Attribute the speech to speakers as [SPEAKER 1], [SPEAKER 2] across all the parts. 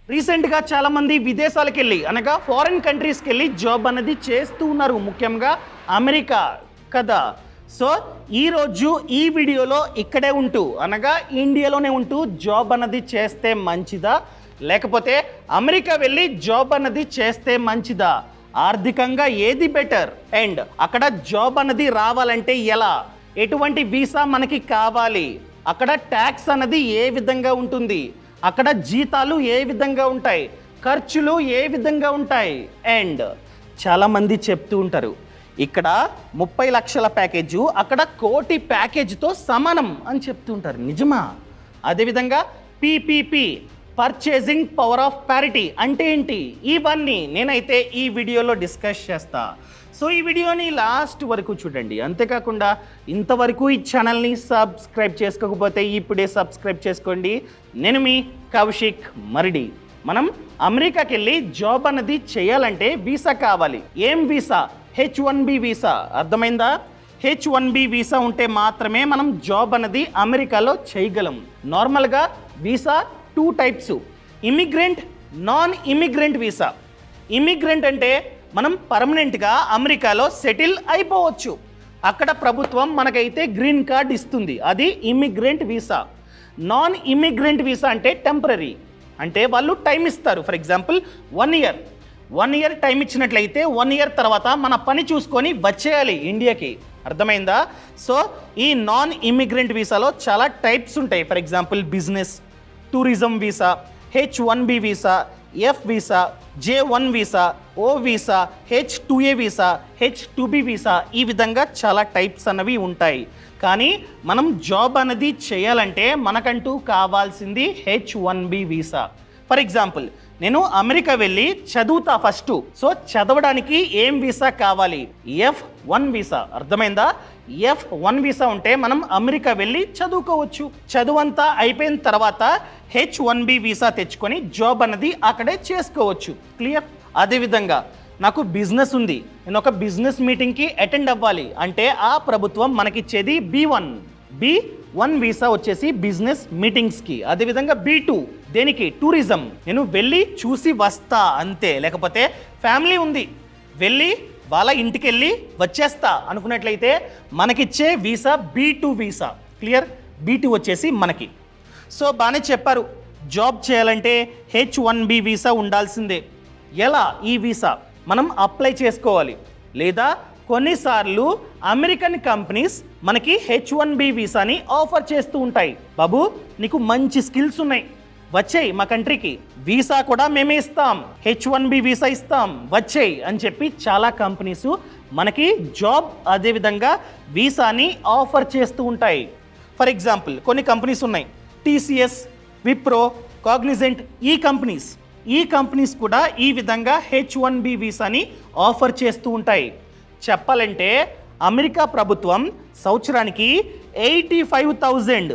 [SPEAKER 1] రీసెంట్గా చాలామంది విదేశాలకు వెళ్ళి అనగా ఫారిన్ కంట్రీస్కి వెళ్ళి జాబ్ అనేది చేస్తూ ఉన్నారు ముఖ్యంగా అమెరికా కదా సో ఈరోజు ఈ వీడియోలో ఇక్కడే ఉంటూ అనగా ఇండియాలోనే ఉంటూ జాబ్ అన్నది చేస్తే మంచిదా లేకపోతే అమెరికా వెళ్ళి జాబ్ అన్నది చేస్తే మంచిదా ఆర్థికంగా ఏది బెటర్ అండ్ అక్కడ జాబ్ అన్నది రావాలంటే ఎలా ఎటువంటి వీసా మనకి కావాలి అక్కడ ట్యాక్స్ అన్నది ఏ విధంగా ఉంటుంది అక్కడ జీతాలు ఏ విధంగా ఉంటాయి ఖర్చులు ఏ విధంగా ఉంటాయి అండ్ చాలామంది చెప్తూ ఉంటారు ఇక్కడ ముప్పై లక్షల ప్యాకేజు అక్కడ కోటి ప్యాకేజీతో సమానం అని చెప్తూ ఉంటారు నిజమా అదేవిధంగా PPP purchasing power of parity అంటే ఏంటి ఇవన్నీ నేనైతే ఈ వీడియోలో డిస్కస్ చేస్తా సో ఈ వీడియోని లాస్ట్ వరకు చూడండి అంతేకాకుండా ఇంతవరకు ఈ ఛానల్ని సబ్స్క్రైబ్ చేసుకోకపోతే ఇప్పుడే సబ్స్క్రైబ్ చేసుకోండి నేను మీ కౌశిక్ మరిడి మనం అమెరికాకి వెళ్ళి జాబ్ అన్నది చేయాలంటే వీసా కావాలి ఏం visa H one B visa అర్థమైందా హెచ్ వన్ బి వీసా ఉంటే మాత్రమే మనం జాబ్ అన్నది అమెరికాలో చేయగలం నార్మల్గా visa two types immigrant non immigrant visa immigrant అంటే మనం పర్మనెంట్గా అమెరికాలో సెటిల్ అయిపోవచ్చు అక్కడ ప్రభుత్వం మనకైతే గ్రీన్ కార్డ్ ఇస్తుంది అది immigrant visa non immigrant visa అంటే టెంపరీ అంటే వాళ్ళు టైం ఇస్తారు for example one year one year time ఇచ్చినట్లయితే వన్ ఇయర్ తర్వాత మన పని చూసుకొని వచ్చేయాలి ఇండియాకి అర్థమైందా సో ఈ నాన్ ఇమిగ్రెంట్ వీసాలో చాలా టైప్స్ ఉంటాయి for example business tourism visa H one B visa F visa J one visa O visa H two A visa H two B visa ఈ విధంగా చాలా టైప్స్ అన్నవి ఉంటాయి కానీ మనం జాబ్ అనేది చేయాలంటే మనకంటూ కావాల్సింది H one B visa for example నేను అమెరికా వెళ్ళి చదువుతా ఫస్ట్ సో చదవడానికి ఏం వీసా కావాలి ఎఫ్ వన్ వీసా అర్థమైందా ఎఫ్ వన్ వీసా ఉంటే మనం అమెరికా వెళ్ళి చదువుకోవచ్చు చదువంతా అయిపోయిన తర్వాత హెచ్ వన్ బి వీసా తెచ్చుకొని జాబ్ అన్నది అక్కడే చేసుకోవచ్చు క్లియర్ అదేవిధంగా నాకు బిజినెస్ ఉంది నేను ఒక బిజినెస్ మీటింగ్కి అటెండ్ అవ్వాలి అంటే ఆ ప్రభుత్వం మనకిచ్చేది B one B one visa వచ్చేసి బిజినెస్ మీటింగ్స్కి అదేవిధంగా బి టూ దేనికి టూరిజం నేను వెళ్ళి చూసి వస్తా అంతే లేకపోతే ఫ్యామిలీ ఉంది వెళ్ళి వాళ్ళ ఇంటికి వెళ్ళి వచ్చేస్తా అనుకున్నట్లయితే మనకిచ్చే visa B two visa clear B two వచ్చేసి మనకి సో బాగానే చెప్పారు జాబ్ చేయాలంటే హెచ్ వన్ బి వీసా ఉండాల్సిందే ఎలా ఈ వీసా మనం అప్లై చేసుకోవాలి లేదా కొన్నిసార్లు అమెరికన్ కంపెనీస్ మనకి హెచ్ వన్ బి వీసాని ఆఫర్ చేస్తూ ఉంటాయి బాబు నీకు మంచి స్కిల్స్ ఉన్నాయి వచ్చేయి మా కంట్రీకి వీసా కూడా మేమే ఇస్తాం హెచ్ వన్ బి వీసా ఇస్తాం వచ్చేయి అని చెప్పి చాలా కంపెనీస్ మనకి జాబ్ అదేవిధంగా వీసాని ఆఫర్ చేస్తూ ఉంటాయి ఫర్ ఎగ్జాంపుల్ కొన్ని కంపెనీస్ ఉన్నాయి టీసీఎస్ విప్రో కాగ్నిజెంట్ ఈ కంపెనీస్ ఈ కంపెనీస్ కూడా ఈ విధంగా హెచ్ వన్ బి వీసాని ఆఫర్ చేస్తూ ఉంటాయి చెప్పాలంటే అమెరికా ప్రభుత్వం సంవత్సరానికి eighty five thousand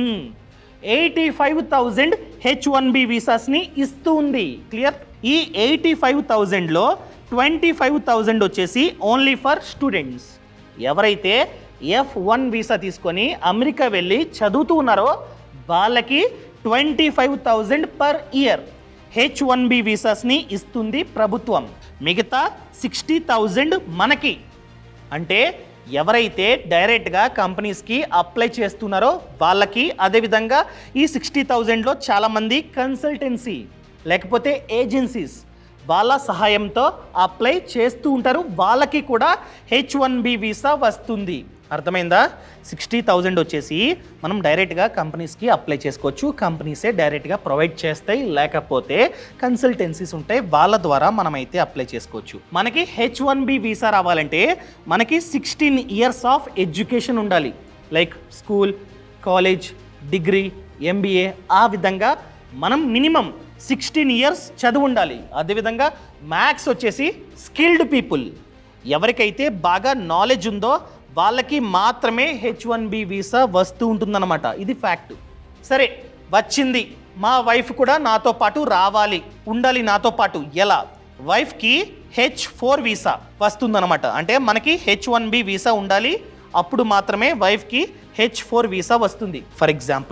[SPEAKER 1] eighty five thousand H one B వీసాస్ని ఇస్తూ ఉంది క్లియర్ ఈ ఎయిటీ ఫైవ్ థౌజండ్లో ట్వంటీ ఫైవ్ థౌజండ్ వచ్చేసి ఓన్లీ ఫర్ స్టూడెంట్స్ ఎవరైతే ఎఫ్ వన్ వీసా తీసుకొని అమెరికా వెళ్ళి చదువుతూ ఉన్నారో వాళ్ళకి twenty five thousand per year H one B వీసాస్ని ఇస్తుంది ప్రభుత్వం మిగతా సిక్స్టీ థౌజండ్ మనకి అంటే ఎవరైతే డైరెక్ట్గా కంపెనీస్కి అప్లై చేస్తున్నారో వాళ్ళకి అదేవిధంగా ఈ సిక్స్టీ థౌజండ్లో చాలామంది కన్సల్టెన్సీ లేకపోతే ఏజెన్సీస్ వాళ్ళ సహాయంతో అప్లై చేస్తూ ఉంటారు వాళ్ళకి కూడా హెచ్ వన్ బి వీసా వస్తుంది అర్థమైందా సిక్స్టీ థౌజండ్ వచ్చేసి మనం డైరెక్ట్గా కంపెనీస్కి అప్లై చేసుకోవచ్చు కంపెనీసే డైరెక్ట్గా ప్రొవైడ్ చేస్తాయి లేకపోతే కన్సల్టెన్సీస్ ఉంటాయి వాళ్ళ ద్వారా మనమైతే అప్లై చేసుకోవచ్చు మనకి హెచ్ వన్ బి వీసా రావాలంటే మనకి సిక్స్టీన్ ఇయర్స్ ఆఫ్ ఎడ్యుకేషన్ ఉండాలి like school college degree MBA ఆ విధంగా మనం మినిమం సిక్స్టీన్ ఇయర్స్ చదువు ఉండాలి అదేవిధంగా మ్యాథ్స్ వచ్చేసి స్కిల్డ్ పీపుల్ ఎవరికైతే బాగా నాలెడ్జ్ ఉందో వాళ్ళకి మాత్రమే హెచ్ వన్ బి వీసా వస్తూ ఉంటుందన్నమాట ఇది ఫ్యాక్ట్ సరే వచ్చింది మా వైఫ్ కూడా నాతో పాటు రావాలి ఉండాలి నాతో పాటు ఎలా వైఫ్కి హెచ్ ఫోర్ వీసా వస్తుందన్నమాట అంటే మనకి హెచ్ వన్ బి వీసా ఉండాలి అప్పుడు మాత్రమే వైఫ్కి హెచ్ ఫోర్ వీసా వస్తుంది ఫర్ ఎగ్జాంపుల్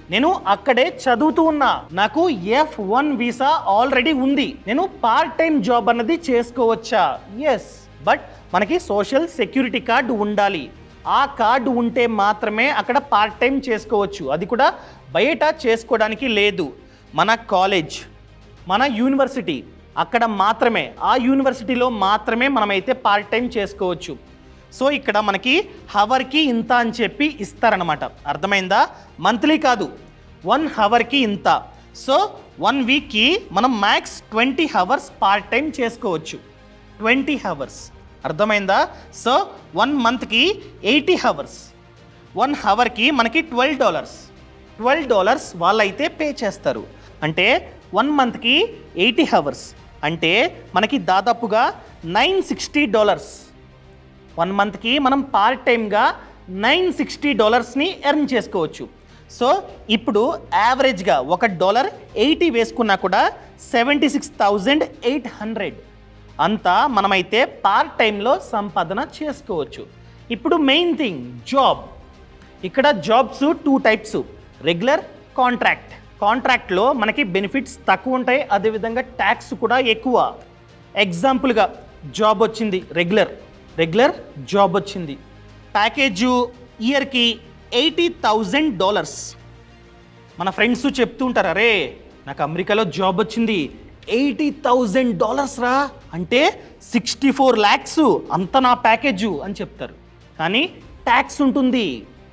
[SPEAKER 1] నేను అక్కడే చదువుతూ ఉన్నా నాకు ఎఫ్ వన్ వీసా ఆల్రెడీ ఉంది నేను పార్ట్ టైం జాబ్ అన్నది చేసుకోవచ్చా ఎస్ బట్ మనకి సోషల్ సెక్యూరిటీ కార్డు ఉండాలి ఆ కార్డు ఉంటే మాత్రమే అక్కడ పార్ట్ టైం చేసుకోవచ్చు అది కూడా బయట చేసుకోవడానికి లేదు మన కాలేజ్ మన యూనివర్సిటీ అక్కడ మాత్రమే ఆ యూనివర్సిటీలో మాత్రమే మనమైతే పార్ట్ టైం చేసుకోవచ్చు సో ఇక్కడ మనకి హవర్కి ఇంత అని చెప్పి ఇస్తారనమాట అర్థమైందా మంత్లీ కాదు వన్ హవర్కి ఇంత సో వన్ వీక్కి మనం max twenty hours part time చేసుకోవచ్చు ట్వంటీ హవర్స్ అర్థమైందా సో వన్ మంత్కి ఎయిటీ హవర్స్ వన్ హవర్కి మనకి ట్వెల్వ్ డాలర్స్ ట్వెల్వ్ డాలర్స్ వాళ్ళైతే పే చేస్తారు అంటే వన్ మంత్కి ఎయిటీ హవర్స్ అంటే మనకి దాదాపుగా నైన్ సిక్స్టీ డాలర్స్ వన్ మంత్కి మనం పార్ట్ టైమ్గా నైన్ సిక్స్టీ డాలర్స్ని ఎర్న్ చేసుకోవచ్చు సో ఇప్పుడు యావరేజ్గా ఒక డాలర్ ఎయిటీ వేసుకున్నా కూడా seventy six thousand eight hundred అంతా మనమైతే పార్ట్ టైంలో సంపాదన చేసుకోవచ్చు ఇప్పుడు మెయిన్ థింగ్ జాబ్ ఇక్కడ jobs two types regular contract కాంట్రాక్ట్లో మనకి బెనిఫిట్స్ తక్కువ ఉంటాయి అదేవిధంగా ట్యాక్స్ కూడా ఎక్కువ ఎగ్జాంపుల్గా జాబ్ వచ్చింది రెగ్యులర్ రెగ్యులర్ జాబ్ వచ్చింది ప్యాకేజు ఇయర్కి ఎయిటీ థౌజండ్ డాలర్స్ మన ఫ్రెండ్స్ చెప్తూ ఉంటారు అరే నాకు అమెరికాలో జాబ్ వచ్చింది ఎయిటీ థౌజండ్ డాలర్స్ రా అంటే సిక్స్టీ ఫోర్ ల్యాక్స్ అంత నా ప్యాకేజు అని చెప్తారు కానీ ట్యాక్స్ ఉంటుంది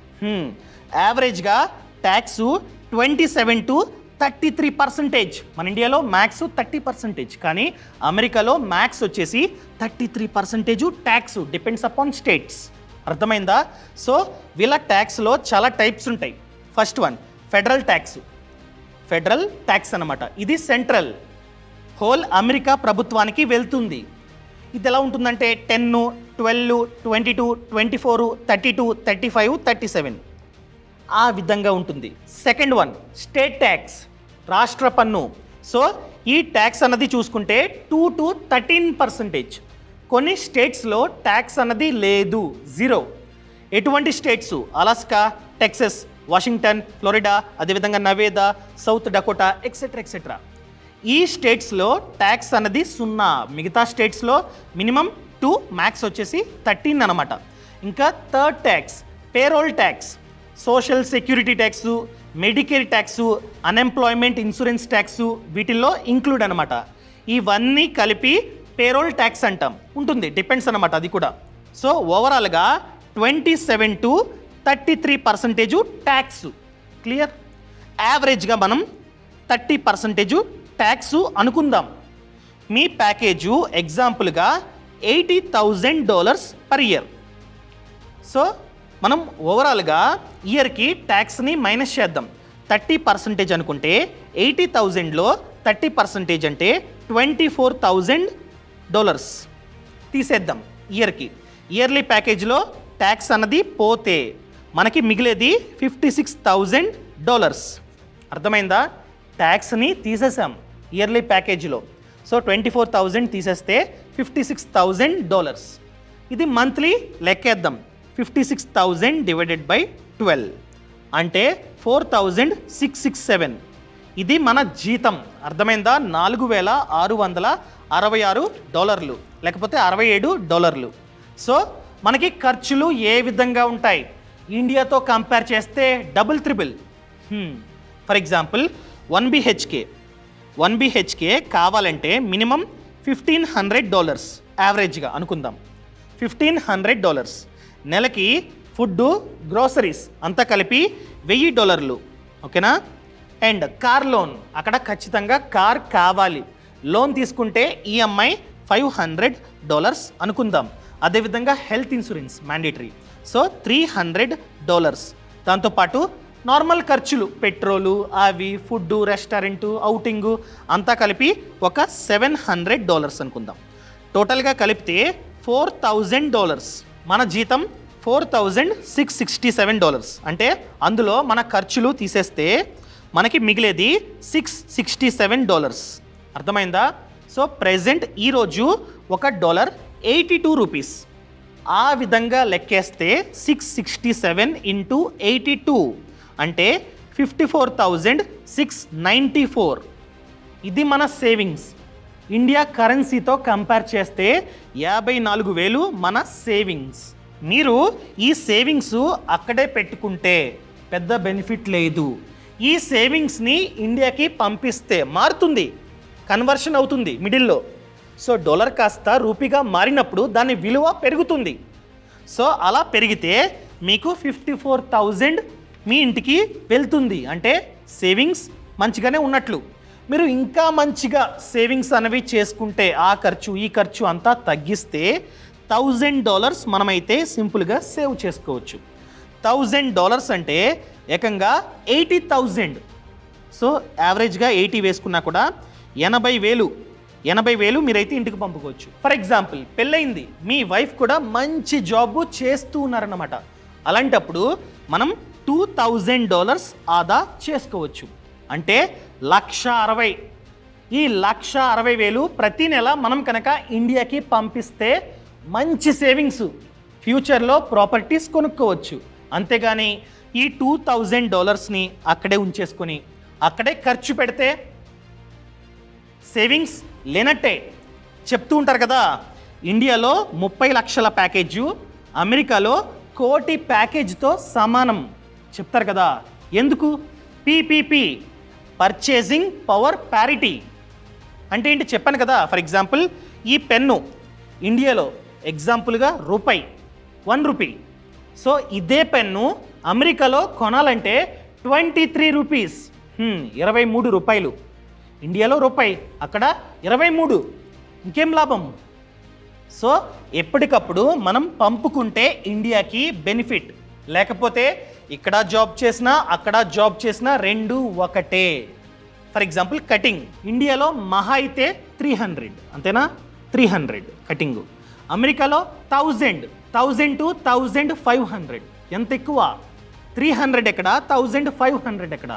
[SPEAKER 1] యావరేజ్గా tax twenty seven to thirty three percentage మన ఇండియాలో మ్యాక్స్ థర్టీ పర్సెంటేజ్ కానీ అమెరికాలో మ్యాక్స్ వచ్చేసి thirty three percentage tax depends upon states అర్థమైందా సో వీళ్ళ ట్యాక్స్లో చాలా టైప్స్ ఉంటాయి first one federal tax federal tax అన్నమాట ఇది సెంట్రల్ హోల్ అమెరికా ప్రభుత్వానికి వెళ్తుంది ఇది ఎలా ఉంటుందంటే ten twelve twenty two twenty four thirty two thirty five thirty seven ఆ విధంగా ఉంటుంది సెకండ్ వన్ స్టేట్ ట్యాక్స్ రాష్ట్ర పన్ను సో ఈ ట్యాక్స్ అన్నది చూసుకుంటే టూ టు థర్టీన్ పర్సెంటేజ్ కొన్ని స్టేట్స్లో ట్యాక్స్ అన్నది లేదు జీరో ఎటువంటి states Alaska Texas Washington Florida అదేవిధంగా Nevada South Dakota etcetera etcetera ఈ స్టేట్స్లో ట్యాక్స్ అన్నది సున్నా మిగతా స్టేట్స్లో మినిమం టూ మ్యాక్స్ వచ్చేసి థర్టీన్ అనమాట ఇంకా third tax payroll tax social security tax medicare tax unemployment insurance tax వీటిల్లో ఇంక్లూడ్ అనమాట ఇవన్నీ కలిపి పేరోల్ ట్యాక్స్ అంటాం ఉంటుంది డిపెండ్స్ అనమాట అది కూడా సో ఓవరాల్గా twenty seven to thirty three percentage tax clear యావరేజ్గా మనం థర్టీ పర్సంటేజు ట్యాక్స్ అనుకుందాం మీ ప్యాకేజు ఎగ్జాంపుల్గా eighty thousand dollars per year so మనం ఓవరాల్గా ఇయర్కి ట్యాక్స్ని మైనస్ చేద్దాం థర్టీ పర్సెంటేజ్ అనుకుంటే ఎయిటీ థౌజండ్లో థర్టీ పర్సెంటేజ్ అంటే ట్వంటీ ఫోర్ థౌజండ్ డాలర్స్ తీసేద్దాం ఇయర్కి ఇయర్లీ ప్యాకేజ్లో ట్యాక్స్ అన్నది పోతే మనకి మిగిలేది ఫిఫ్టీ సిక్స్ థౌజండ్ డాలర్స్ అర్థమైందా ట్యాక్స్ని తీసేసాం ఇయర్లీ ప్యాకేజీలో సో ట్వంటీ ఫోర్ థౌజండ్ తీసేస్తే ఫిఫ్టీ సిక్స్ థౌజండ్ డాలర్స్ ఇది మంత్లీ లెక్కేద్దాం fifty six thousand divided by twelve అంటే four thousand six six seven ఇది మన జీతం అర్థమైందా నాలుగు వేల ఆరు వందల అరవై ఆరు డాలర్లు లేకపోతే అరవై ఏడు డాలర్లు సో మనకి ఖర్చులు ఏ విధంగా ఉంటాయి ఇండియాతో కంపేర్ చేస్తే double triple for example one BHK one BHK కావాలంటే మినిమం ఫిఫ్టీన్ హండ్రెడ్ డాలర్స్ యావరేజ్గా అనుకుందాం ఫిఫ్టీన్ హండ్రెడ్ డాలర్స్ నెలకి ఫుడ్ గ్రోసరీస్ అంతా కలిపి వెయ్యి డాలర్లు ఓకేనా అండ్ కార్ లోన్ అక్కడ ఖచ్చితంగా కార్ కావాలి లోన్ తీసుకుంటే ఈఎంఐ ఫైవ్ హండ్రెడ్ డాలర్స్ అనుకుందాం అదేవిధంగా health insurance mandatory so three hundred dollars దాంతోపాటు నార్మల్ ఖర్చులు పెట్రోలు అవి ఫుడ్ రెస్టారెంట్ అవుటింగు అంతా కలిపి ఒక సెవెన్ హండ్రెడ్ డాలర్స్ అనుకుందాం టోటల్గా కలిపితే ఫోర్ థౌజండ్ డాలర్స్ మన జీతం four thousand six sixty seven dollars అంటే అందులో మన ఖర్చులు తీసేస్తే మనకి మిగిలేది సిక్స్ సిక్స్టీ సెవెన్ డాలర్స్ అర్థమైందా సో ప్రెజెంట్ ఈరోజు ఒక డాలర్ ఎయిటీ టూ రూపీస్ ఆ విధంగా లెక్కేస్తే six sixty seven into eighty two అంటే fifty four thousand six ninety four ఇది మన సేవింగ్స్ ఇండియా కరెన్సీతో కంపేర్ చేస్తే యాభై నాలుగు వేలు మన సేవింగ్స్ మీరు ఈ సేవింగ్స్ అక్కడే పెట్టుకుంటే పెద్ద బెనిఫిట్ లేదు ఈ సేవింగ్స్ని ఇండియాకి పంపిస్తే మారుతుంది కన్వర్షన్ అవుతుంది మిడిల్లో సో డాలర్ కాస్త రూపీగా మారినప్పుడు దాని విలువ పెరుగుతుంది సో అలా పెరిగితే మీకు ఫిఫ్టీ ఫోర్ థౌజండ్ మీ ఇంటికి వెళ్తుంది అంటే సేవింగ్స్ మంచిగానే ఉన్నట్లు మీరు ఇంకా మంచిగా సేవింగ్స్ అనేవి చేసుకుంటే ఆ ఖర్చు ఈ ఖర్చు అంతా తగ్గిస్తే థౌజండ్ డాలర్స్ మనమైతే సింపుల్గా సేవ్ చేసుకోవచ్చు థౌజండ్ డాలర్స్ అంటే ఏకంగా ఎయిటీ థౌజండ్ సో యావరేజ్గా ఎయిటీ వేసుకున్నా కూడా ఎనభై వేలు ఎనభై వేలు మీరైతే ఇంటికి పంపుకోవచ్చు ఫర్ ఎగ్జాంపుల్ పెళ్ళయింది మీ వైఫ్ కూడా మంచి జాబ్ చేస్తూ ఉన్నారన్నమాట అలాంటప్పుడు మనం టూ థౌజండ్ డాలర్స్ ఆదా చేసుకోవచ్చు అంటే లక్ష అరవై ఈ లక్ష అరవై వేలు ప్రతి నెల మనం కనుక ఇండియాకి పంపిస్తే మంచి సేవింగ్స్ ఫ్యూచర్లో ప్రాపర్టీస్ కొనుక్కోవచ్చు అంతేగాని ఈ టూ థౌజండ్ డాలర్స్ని అక్కడే ఉంచేసుకొని అక్కడే ఖర్చు పెడితే సేవింగ్స్ లేనట్టే చెప్తూ ఉంటారు కదా ఇండియాలో ముప్పై లక్షల ప్యాకేజు అమెరికాలో కోటి ప్యాకేజ్తో సమానం చెప్తారు కదా ఎందుకు పీపీపీ పర్చేసింగ్ పవర్ ప్యారిటీ అంటే ఏంటి చెప్పాను కదా ఫర్ ఎగ్జాంపుల్ ఈ పెన్ను ఇండియాలో ఎగ్జాంపుల్గా రూపాయి వన్ రూపీ సో ఇదే పెన్ను అమెరికాలో కొనాలంటే ట్వంటీ త్రీ రూపీస్ ఇరవై మూడు రూపాయలు ఇండియాలో రూపాయి అక్కడ ఇరవై మూడు ఇంకేం లాభం సో ఎప్పటికప్పుడు మనం పంపుకుంటే ఇండియాకి బెనిఫిట్ లేకపోతే ఇక్కడ జాబ్ చేసినా అక్కడ జాబ్ చేసినా రెండు ఒకటే ఫర్ ఎగ్జాంపుల్ కటింగ్ ఇండియాలో మహా అయితే త్రీ హండ్రెడ్ అంతేనా త్రీ హండ్రెడ్ కటింగ్ అమెరికాలో thousand thousand to thousand five hundred ఎంత ఎక్కువ త్రీ హండ్రెడ్ ఎక్కడ థౌజండ్ ఫైవ్ హండ్రెడ్ ఎక్కడ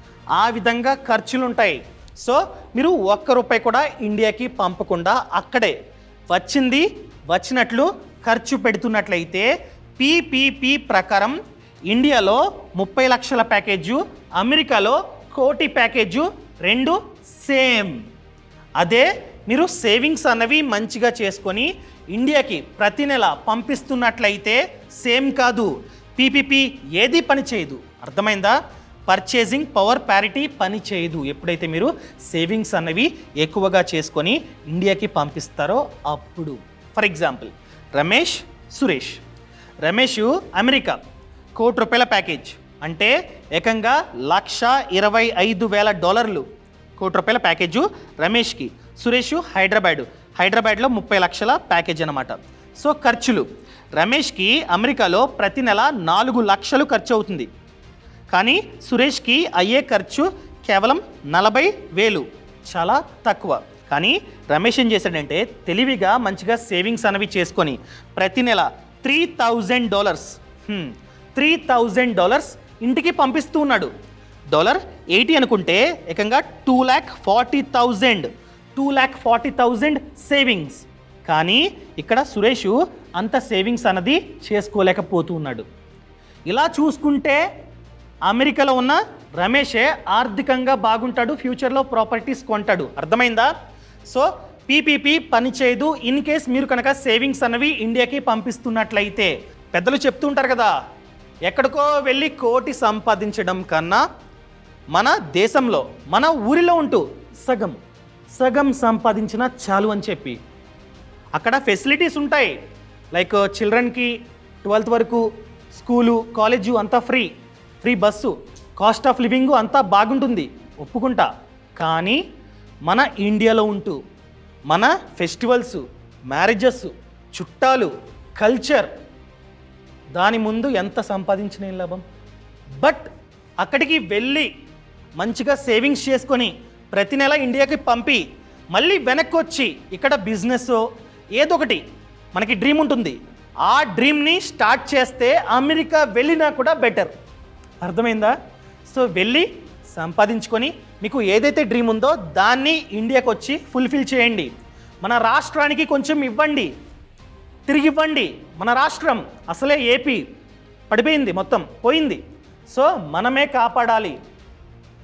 [SPEAKER 1] ఆ విధంగా ఖర్చులు ఉంటాయి సో మీరు ఒక్క రూపాయి కూడా ఇండియాకి పంపకుండా అక్కడే వచ్చింది వచ్చినట్లు ఖర్చు పెడుతున్నట్లయితే పీపీపీ ప్రకారం ఇండియాలో ముప్పై లక్షల ప్యాకేజు అమెరికాలో కోటి ప్యాకేజు రెండు సేమ్ అదే మీరు సేవింగ్స్ అన్నవి మంచిగా చేసుకొని ఇండియాకి ప్రతి నెల పంపిస్తున్నట్లయితే సేమ్ కాదు పీపీపీ ఏది పని చేయదు అర్థమైందా పర్చేసింగ్ పవర్ ప్యారిటీ పని చేయదు ఎప్పుడైతే మీరు సేవింగ్స్ అన్నవి ఎక్కువగా చేసుకొని ఇండియాకి పంపిస్తారో అప్పుడు for example Ramesh Suresh Ramesh America కోటి రూపాయల ప్యాకేజ్ అంటే ఏకంగా లక్ష ఇరవై ఐదు వేల డాలర్లు కోటి రూపాయల ప్యాకేజు రమేష్కి సురేష్ హైదరాబాద్ హైదరాబాద్లో ముప్పై లక్షల ప్యాకేజ్ అనమాట సో ఖర్చులు రమేష్కి అమెరికాలో ప్రతి నెల నాలుగు లక్షలు ఖర్చు అవుతుంది కానీ సురేష్కి అయ్యే ఖర్చు కేవలం నలభై వేలు చాలా తక్కువ కానీ రమేష్ ఏం చేశాడంటే తెలివిగా మంచిగా సేవింగ్స్ అనేవి చేసుకొని ప్రతి నెల three thousand dollars three thousand dollars ఇంటికి పంపిస్తూ ఉన్నాడు డాలర్ ఎయిటీ అనుకుంటే ఏకంగా two lakh forty thousand two lakh forty thousand savings కానీ ఇక్కడ సురేష్ అంత సేవింగ్స్ అన్నది చేసుకోలేకపోతూ ఉన్నాడు ఇలా చూసుకుంటే అమెరికాలో ఉన్న రమేషే ఆర్థికంగా బాగుంటాడు ఫ్యూచర్లో ప్రాపర్టీస్ కొంటాడు అర్థమైందా సో పీపీపీ పని చేయదు ఇన్ కేస్ మీరు కనుక సేవింగ్స్ అన్నవి ఇండియాకి పంపిస్తున్నట్లయితే పెద్దలు చెప్తూ ఉంటారు కదా ఎక్కడికో వెళ్ళి కోటి సంపాదించడం కన్నా మన దేశంలో మన ఊరిలో ఉంటూ సగం సగం సంపాదించిన చాలు అని చెప్పి అక్కడ ఫెసిలిటీస్ ఉంటాయి లైక్ చిల్డ్రన్కి ట్వెల్త్ వరకు స్కూలు కాలేజు అంతా free free bus cost of living అంతా బాగుంటుంది ఒప్పుకుంటా కానీ మన ఇండియాలో ఉంటూ మన ఫెస్టివల్స్ మ్యారేజెస్ చుట్టాలు కల్చర్ దాని ముందు ఎంత సంపాదించిన ఏం లాభం బట్ అక్కడికి వెళ్ళి మంచిగా సేవింగ్స్ చేసుకొని ప్రతి నెల ఇండియాకి పంపి మళ్ళీ వెనక్కి వచ్చి ఇక్కడ బిజినెస్ ఏదో ఒకటి మనకి డ్రీమ్ ఉంటుంది ఆ డ్రీమ్ని స్టార్ట్ చేస్తే అమెరికా వెళ్ళినా కూడా బెటర్ అర్థమైందా సో వెళ్ళి సంపాదించుకొని మీకు ఏదైతే డ్రీమ్ ఉందో దాన్ని ఇండియాకి వచ్చి ఫుల్ఫిల్ చేయండి మన రాష్ట్రానికి కొంచెం ఇవ్వండి తిరిగి ఇవ్వండి మన రాష్ట్రం అసలే ఏపీ పడిపోయింది మొత్తం పోయింది సో మనమే కాపాడాలి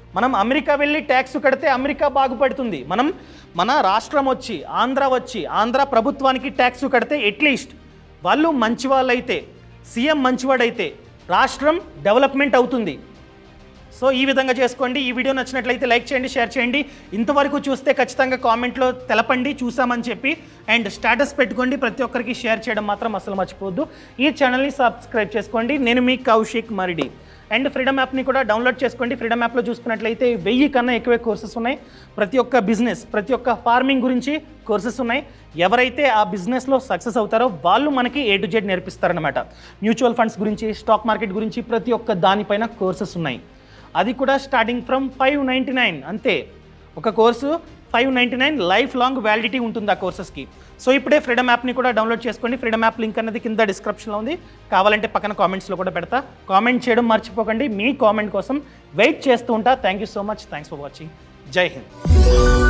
[SPEAKER 1] మనం అమెరికా వెళ్ళి ట్యాక్స్ కడితే అమెరికా బాగుపడుతుంది మనం మన రాష్ట్రం వచ్చి ఆంధ్ర వచ్చి ఆంధ్ర ప్రభుత్వానికి ట్యాక్స్ కడితే అట్లీస్ట్ వాళ్ళు మంచి వాళ్ళైతే సీఎం మంచివాడైతే రాష్ట్రం డెవలప్మెంట్ అవుతుంది సో ఈ విధంగా చేసుకోండి ఈ వీడియో నచ్చినట్లయితే లైక్ చేయండి షేర్ చేయండి ఇంతవరకు చూస్తే ఖచ్చితంగా కామెంట్లో తెలపండి చూసామని చెప్పి అండ్ స్టేటస్ పెట్టుకోండి ప్రతి ఒక్కరికి షేర్ చేయడం మాత్రం అసలు మర్చిపోవద్దు ఈ ఛానల్ని సబ్స్క్రైబ్ చేసుకోండి నేను మీ కౌశిక్ మరిడి అండ్ ఫ్రీడమ్ యాప్ని కూడా డౌన్లోడ్ చేసుకోండి ఫ్రీడమ్ యాప్లో చూసుకున్నట్లయితే వెయ్యి కన్నా ఎక్కువే కోర్సెస్ ఉన్నాయి ప్రతి ఒక్క బిజినెస్ ప్రతి ఒక్క ఫార్మింగ్ గురించి కోర్సెస్ ఉన్నాయి ఎవరైతే ఆ బిజినెస్లో సక్సెస్ అవుతారో వాళ్ళు మనకి ఏ టు జెడ్ నేర్పిస్తారనమాట మ్యూచువల్ ఫండ్స్ గురించి స్టాక్ మార్కెట్ గురించి ప్రతి ఒక్క దానిపైన కోర్సెస్ ఉన్నాయి అది కూడా starting from five ninety nine అంతే ఒక course five ninety nine life long validity ఉంటుంది ఆ కోర్సెస్కి సో ఇప్పుడే ఫ్రీడమ్ యాప్ని కూడా డౌన్లోడ్ చేసుకోండి ఫ్రీడమ్ యాప్ లింక్ అనేది కింద డిస్క్రిప్షన్లో ఉంది కావాలంటే పక్కన కామెంట్స్లో కూడా పెడతా కామెంట్ చేయడం మర్చిపోకండి మీ కామెంట్ కోసం వెయిట్ చేస్తూ ఉంటా thank you so much thanks for watching Jai Hind